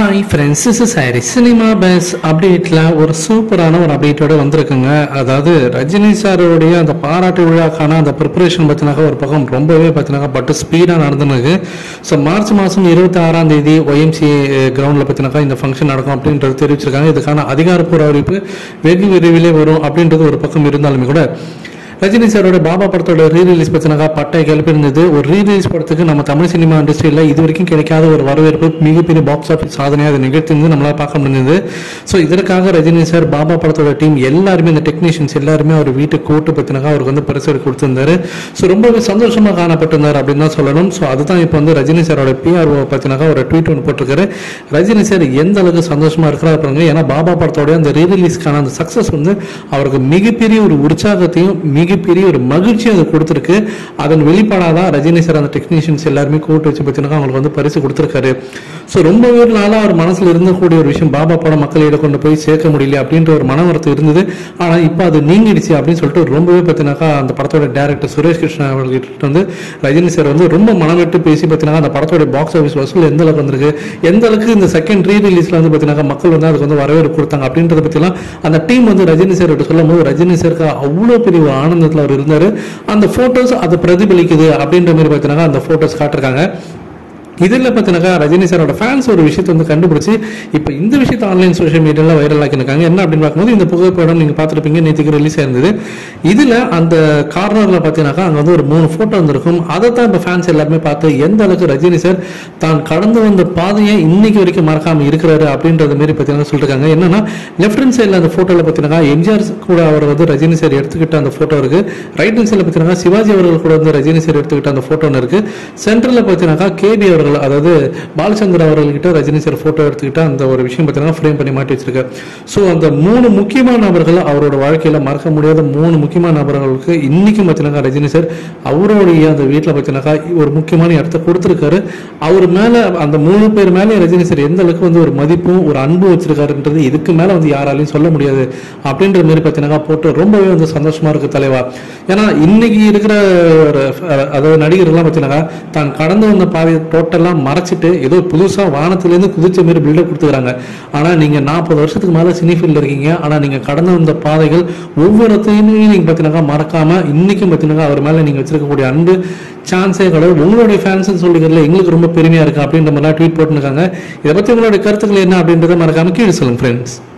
hi friends is சாரி cinema base அப்டேட்டில் ஒரு சூப்பரான ஒரு அப்டேட்டோட வந்திருக்குங்க அதாவது ரஜினி சாரோடைய அந்த பாராட்டு விழாக்கான அந்த ப்ரிப்பரேஷன் பார்த்தினாக்கா ஒரு பக்கம் ரொம்பவே பார்த்தினாக்கா பட்டு ஸ்பீடாக நடந்துருக்கு ஸோ மார்ச் மாதம் இருபத்தி ஆறாம் தேதி ஒய்எம்சி கிரவுண்டில் பார்த்தினாக்கா இந்த ஃபங்க்ஷன் நடக்கும் அப்படின்றது தெரிவிச்சிருக்காங்க இதுக்கான அதிகாரப்பூர்வ அறிவிப்பு வெகு விரைவிலே வரும் அப்படின்றது ஒரு பக்கம் இருந்தாலுமே கூட ரஜினி சாரோட பாபா படத்தோட ரீ ரிலீஸ் பத்தினாக்கா பட்டை கிளப்பிருந்தது ஒரு ரீ ரிலீஸ் படத்துக்கு நம்ம தமிழ் சினிமா இண்டஸ்ட்ரியில் இது வரைக்கும் கிடைக்காத ஒரு வரவேற்பு மிகப்பெரிய பாக்ஸ் ஆஃபீஸ் சாதனையாக அதை நிகழ்த்திருந்து நம்மளால் பார்க்க முடிஞ்சது ஸோ இதற்காக ரஜினி சார் பாபா படத்தோட டீம் எல்லாருமே இந்த டெக்னீஷியன்ஸ் எல்லாருமே அவர் வீட்டுக்கு கூட்டு பத்தினாக்கா அவருக்கு வந்து பரிசு கொடுத்திருந்தாரு ஸோ ரொம்பவே சந்தோஷமாக காணப்பட்டிருந்தார் அப்படின்னு தான் சொல்லணும் ஸோ அதுதான் இப்போ வந்து ரஜினி சாரோட பிஆர்ஓ பத்தினாக்கா ஒரு ட்வீட் ஒன்று போட்டிருக்காரு ரஜினி சார் எந்த அளவுக்கு சந்தோஷமா இருக்கிறார் பாருங்க ஏன்னா பாபா படத்தோட அந்த ரீ ரிலீஸ்க்கான அந்த சக்ஸஸ் வந்து அவருக்கு மிகப்பெரிய ஒரு உற்சாகத்தையும் மிகப்பெரிய ஒரு மகிழ்ச்சியும் அது கொடுத்துருக்கு அதன் வெளிப்பாடாக தான் ரஜினி சார் அந்த டெக்னீஷியன்ஸ் எல்லாருமே கூட்டு வச்சு பார்த்தீங்கன்னா அவங்களுக்கு வந்து பரிசு கொடுத்துருக்காரு ஸோ ரொம்ப நாளாக அவர் மனசில் இருந்தக்கூடிய ஒரு விஷயம் பாபா படம் மக்களிடம் கொண்டு போய் சேர்க்க முடியல அப்படின்ற ஒரு மன வருத்தம் இருந்தது ஆனால் இப்போ அது நீங்கிடுச்சு அப்படின்னு சொல்லிட்டு ரொம்பவே பார்த்தீங்கன்னாக்கா அந்த படத்தோட டேரக்டர் சுரேஷ் கிருஷ்ணா அவர்கிட்ட வந்து ரஜினி சார் வந்து ரொம்ப மனம் விட்டு பேசி பார்த்தீங்கன்னா அந்த படத்தோட பாக்ஸ் ஆஃபீஸ் வசூல் எந்த அளவுக்கு வந்திருக்கு எந்த அளவுக்கு இந்த செகண்ட் ரீ ரிலீஸ்ல வந்து பார்த்தீங்கன்னா மக்கள் வந்து அதுக்கு வந்து வரவேற்பு கொடுத்தாங்க அப்படின்றத பற்றிலாம் அந்த டீம் வந்து ரஜினி சார் கிட்ட சொல்லும் போது ரஜினி சாருக்கு அவ்வளோ பெரிய ஒரு ஆனந்தத்தில் அவர் இருந்தார் அந்த ஃபோட்டோஸ் அதை பிரதிபலிக்குது அப்படின்ற மாதிரி பார்த்தீங்கன்னா அந்த ஃபோட்டோஸ் காட்டிருக்காங்க இதில் பார்த்தீங்கன்னாக்கா ரஜினி சாரோட ஃபேன்ஸ் ஒரு விஷயத்தை வந்து கண்டுபிடிச்சி இப்போ இந்த விஷயத்தை ஆன்லைன் சோஷியல் மீடியாவில் வைரல் ஆக்கியிருக்காங்க என்ன அப்படின்னு பார்க்கும்போது இந்த புகைப்படம் நீங்கள் பார்த்துருப்பீங்க நேற்றுக்கு ரிலீஸ் ஆயிருந்தது இதில் அந்த கார்னரில் பார்த்தீங்கன்னாக்கா அங்கே வந்து ஒரு மூணு ஃபோட்டோ வந்திருக்கும் அதை தான் இப்போ ஃபேன்ஸ் எல்லாருமே பார்த்து எந்த அளவுக்கு ரஜினி சார் தான் கடந்து வந்த பாதையை இன்னைக்கு வரைக்கும் மறக்காமல் இருக்கிறாரு அப்படின்றது மாரி பார்த்தீங்கன்னா சொல்லிருக்காங்க என்னன்னா லெஃப்ட் ஹேண்ட் சைடில் அந்த ஃபோட்டோவில் பார்த்தீங்கன்னா எம்ஜிஆர் கூட அவர் வந்து ரஜினி சார் எடுத்துக்கிட்ட அந்த ஃபோட்டோ இருக்கு ரைட் ஹேண்ட் சைடில் பார்த்தீங்கன்னா சிவாஜி அவர்கள் கூட வந்து ரஜினி சார் எடுத்துக்கிட்ட அந்த ஃபோட்டோ இருக்கு சென்டரில் பார்த்தீங்கன்னாக்கா கேபி அவர்கள் அதாவது பாலச்சந்தர் அவர்கள்கிட்ட ரஜினி சார் ஃபோட்டோ எடுத்துக்கிட்ட அந்த ஒரு விஷயம் பார்த்தீங்கன்னா ஃப்ரேம் பண்ணி மாட்டி வச்சிருக்காரு ஸோ அந்த மூணு முக்கியமான நபர்கள் அவரோட வாழ்க்கையில் மறக்க முடியாத மூணு முக்கியமான நபர்களுக்கு இன்னைக்கும் பார்த்தீங்கன்னா ரஜினி சார் அவருடைய அந்த வீட்டில் பார்த்தீங்கன்னாக்கா ஒரு முக்கியமான இடத்த கொடுத்துருக்காரு அவர் மேலே அந்த மூணு பேர் மேலே ரஜினி சார் எந்த அளவுக்கு வந்து ஒரு மதிப்பும் ஒரு அன்பு வச்சிருக்காருன்றது இதுக்கு மேலே வந்து யாராலையும் சொல்ல முடியாது அப்படின்ற மாதிரி பார்த்தீங்கன்னா போட்டு ரொம்பவே வந்து சந்தோஷமா இருக்கு தலைவா ஏன்னா இன்னைக்கு இருக்கிற ஒரு, அஹ், அதாவது நடிகர்கள்லாம் பார்த்தீங்கன்னா தான் கடந்து வந்த பாதையை டோட்டலாக மறைச்சிட்டு ஏதோ புதுசாக வானத்திலேருந்து குதிச்ச மாதிரி பில்டப் கொடுத்துக்கிறாங்க ஆனால் நீங்கள் நாற்பது வருஷத்துக்கு மேலே சினி ஃபீல்டில் இருக்கீங்க ஆனால் நீங்கள் கடந்து வந்த பாதைகள் ஒவ்வொருத்தையுமே நீங்கள் பார்த்தீங்கன்னா மறக்காம இன்னைக்கும் பார்த்தீங்கன்னா அவர் மேலே நீங்கள் வச்சிருக்கக்கூடிய அன்பு சான்ஸே கிடையாது உங்களுடைய ஃபேன்ஸ்னு சொல்லிக்கிறதுல எங்களுக்கு ரொம்ப பெருமையாக இருக்கு அப்படின்ற மாதிரிலாம் ட்வீட் போட்டுருக்காங்க இதை பற்றி உங்களுடைய கருத்துக்கள் என்ன அப்படின்றத மறக்காம கீழே சொல்லுங்க ஃப்ரெண்ட்ஸ்